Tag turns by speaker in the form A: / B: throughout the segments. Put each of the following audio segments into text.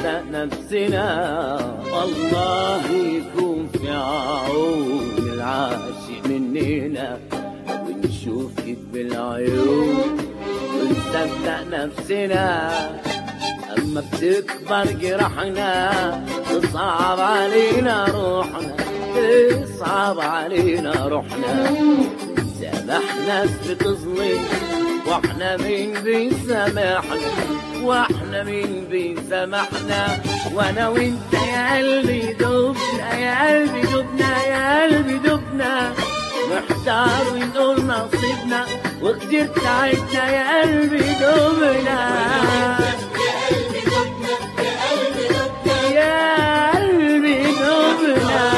A: ونصدق نفسنا الله يكون في عون العاشق مننا ونشوفك بالعيون ونصدق نفسنا أما بتكبر جرحنا تصعب علينا روحنا تصعب علينا روحنا سامح ناس بتظلم واحنا مين بيسامحنا واحنا مين بيسامحنا وانا وانت يا قلبي دبنا يا قلبي دبنا يا قلبي دبنا محتار ونقول نصيبنا وكتير تعبنا يا قلبي دبنا يا قلبي دبنا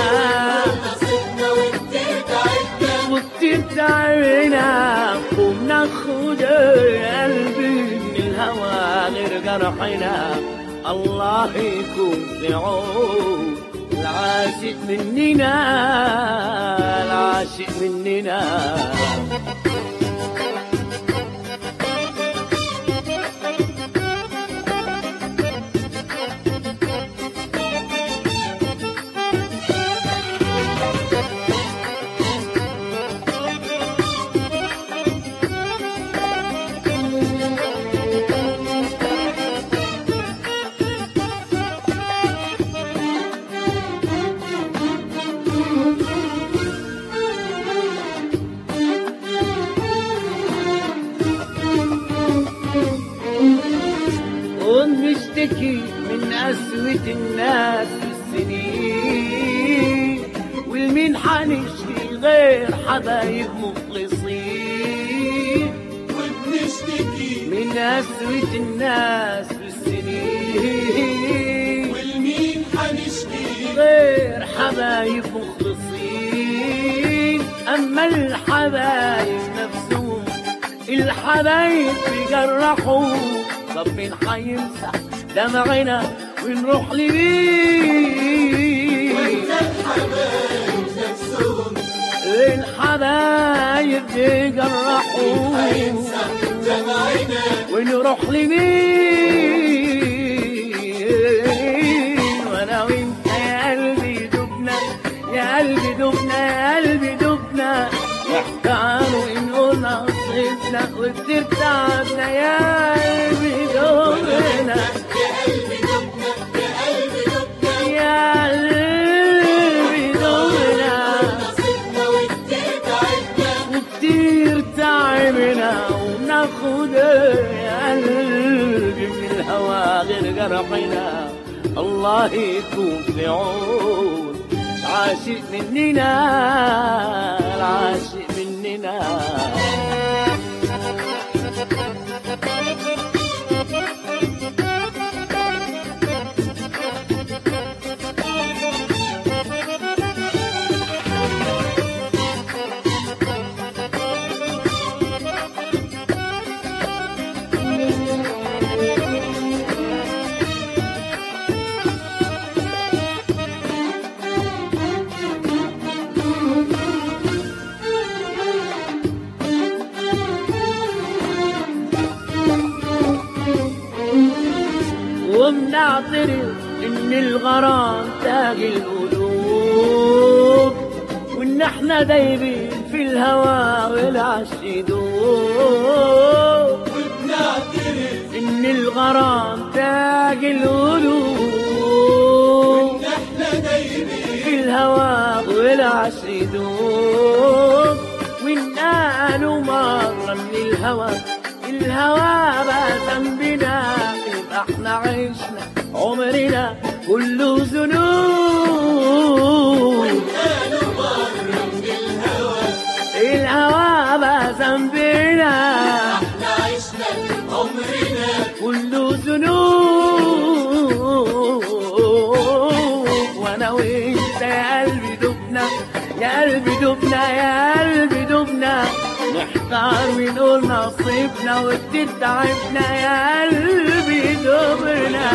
A: وكتير تعبنا وبناخد قلبي من الهوى غير جرحنا الله يكون في عون العاشق مننا العاشق مننا ونشتكي من قسوة الناس في السنين والمين حنشكي غير حبايب مخلصين
B: وبنشتكي
A: من قسوة الناس في السنين
B: والمين حنشكي
A: غير حبايب مخلصين أما الحبايب نفسهم الحبايب بيجرحوا طب مين حيمسح دمعنا ونروح لمين
B: الحبايب نفسهم
A: الحبايب بيجرحوا
B: هينسى دمعنا
A: ونروح لمين وانا وانت يا قلبي دبنا يا قلبي دبنا يا قلبي دبنا تعالوا نقول نصيبنا وكتير تعبنا يا قلبي دبنا
B: يا قلبي دبنا يا قلبي
A: يا
B: دبنا
A: قلبي دبنا
B: نصيبنا وكتير تعبنا
A: وكتير تعبنا وناخد يا قلبي من الهوى غير جرحنا الله يكون في عون العاشق مننا العاشق مننا وبنعترف ان الغرام تاج القلوب وان احنا دايبين في الهوى والعشق يدوب
B: وبنعترف
A: ان الغرام تاج القلوب
B: ان احنا دايبين
A: في الهوى والعشق يدوب وان قالوا مرة من الهوى الهوى بقى ذنبنا يبقى احنا عشنا عمرنا كله ذنوب
B: قالوا مرة من الهوى
A: الهوى بقى ذنبنا
B: احنا عشنا عمرنا
A: كله ذنوب وانا وانت يا قلبي دبنا يا قلبي دبنا يا قلبي دبنا نحتار ونقول نصيبنا وكتير تعبنا يا قلبي دبنا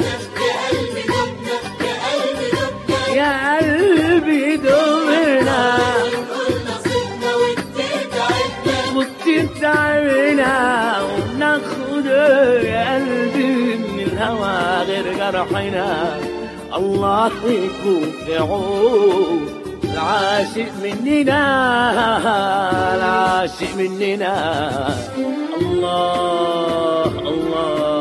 B: يا قلبي دبنا يا قلبي دبنا
A: يا قلبي دبنا
B: نقول نصيبنا وكتير تعبنا
A: وكتير تعبنا وبناخد يا قلبي من الهوى غير جرحنا الله يكون في عون العاشق مننا العاشق مننا الله الله